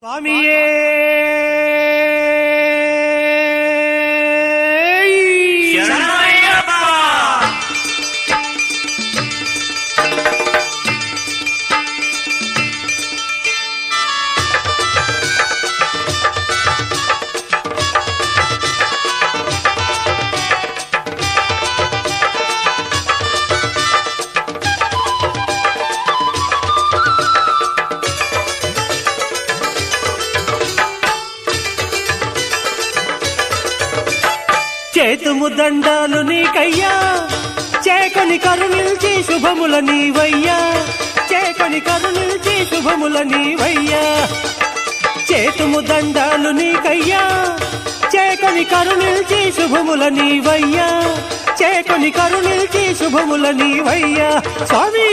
స్వామియే శరణమయ్యప్ప చేతుము దండాలు నీకయ్యా చేకని కరుణిల్చి శుభముల నీవయ్యా చేకని కరుణిల్చి శుభముల నీవయ్యా చేతుము దండాలు నీకయ్యా చేకని కరుణిల్చి శుభముల నీవయ్యా చేకని కరుణిల్చి శుభముల నీవయ్యా స్వామి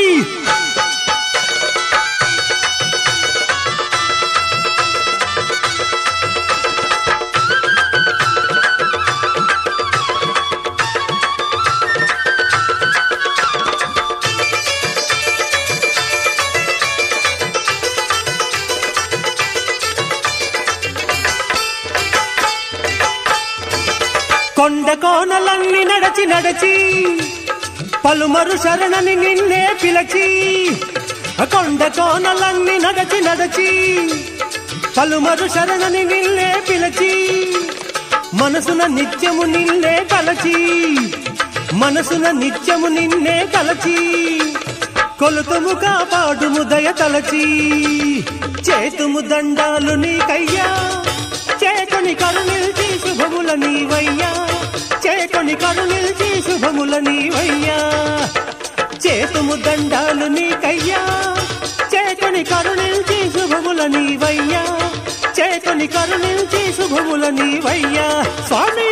కొండ కోనలన్నీ నడచి నడచి పలుమరు శరణని నిన్నే పిలచి కొండ కోనలన్నీ నడచి నడచి పలుమరు శరణని నిన్నే పిలచి మనసున నిత్యము నిన్నే కలచి మనసున నిత్యము నిన్నే కలచి కొలుతుము కాపాడుము దయ తలచి చేతుము దండాలు నీకయ్యా చేకొని కరుణిల్చి శుభముల నీవయ్యా చేకొని కరుణిల్చి శుభముల నీవయ్యా చేతుము దండాలు నీకయ్యా చేకొని కరుణిల్చి శుభముల నీవయ్యా చేకొని కరుణిల్చి శుభముల నీవయ్యా స్వామి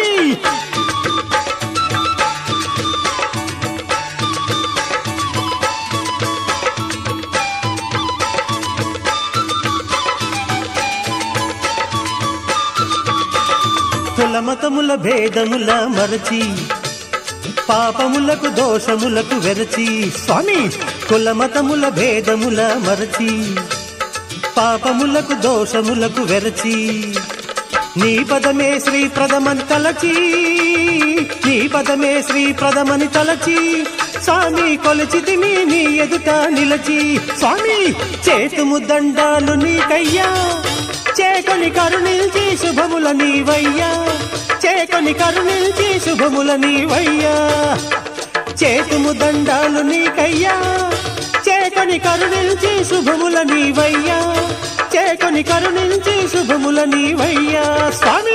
కులమతముల భేదముల మరచి పాపములకు దోషములకు వెరచి స్వామి కులమతముల భేదముల మరచి పాపములకు దోషములకు వెరచి నీ పదమే శ్రీ ప్రథమని తలచి నీ పదమే శ్రీ ప్రథమని తలచి స్వామి కొలచితిని నీ ఎదుట నిలచి స్వామి చేతుము దండాలు నీకయ్యా చేకొని కరుణిల్చి శుభముల నీవయ్యా చేకొని కరుణిల్చి శుభముల నీవయ్యా చేతుము దండాలు నీకయ్యా చేకొని కరుణిల్చి శుభముల నీవయ్యా చేకొని కరుణిల్చి శుభముల నీవయ్యా స్వామి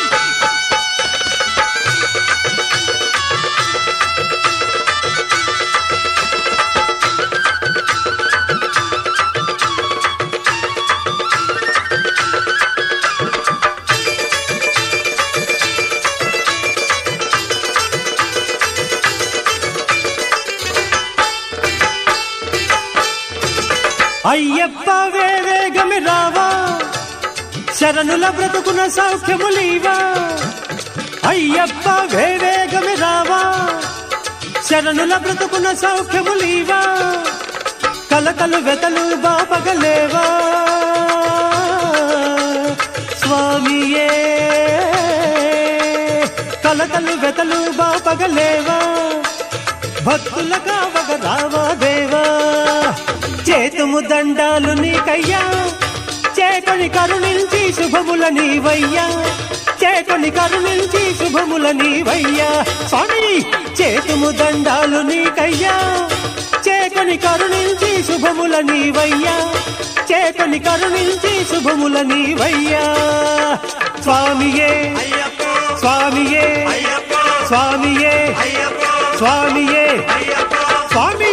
అయ్యప్ప వేవేగమి రావా శరణుల బ్రతుకున సౌఖ్యములీవా అయ్యప్ప వేవేగమి రావా శరణుల బ్రతుకున సౌఖ్యములీవా కలకలు వెతలు బాపగలేవా స్వామియే కలకలు వెతలు బాపగలేవా భక్తుల కావగ రావా దేవా చేతుము దండాలు నీకయ్యా చేకొని కరుణించి శుభముల నీవయ్యా చేకొని కరుణించి శుభముల నీవయ్యా స్వామి చేతుము దండాలు నీకయ్యా చేకొని కరుణించి శుభముల నీవయ్యా చేకొని కరుణించి శుభముల నీవయ్యా స్వామియే అయ్యప్ప స్వామియే అయ్యప్ప స్వామియే అయ్యప్ప స్వామియే అయ్యప్ప స్వామి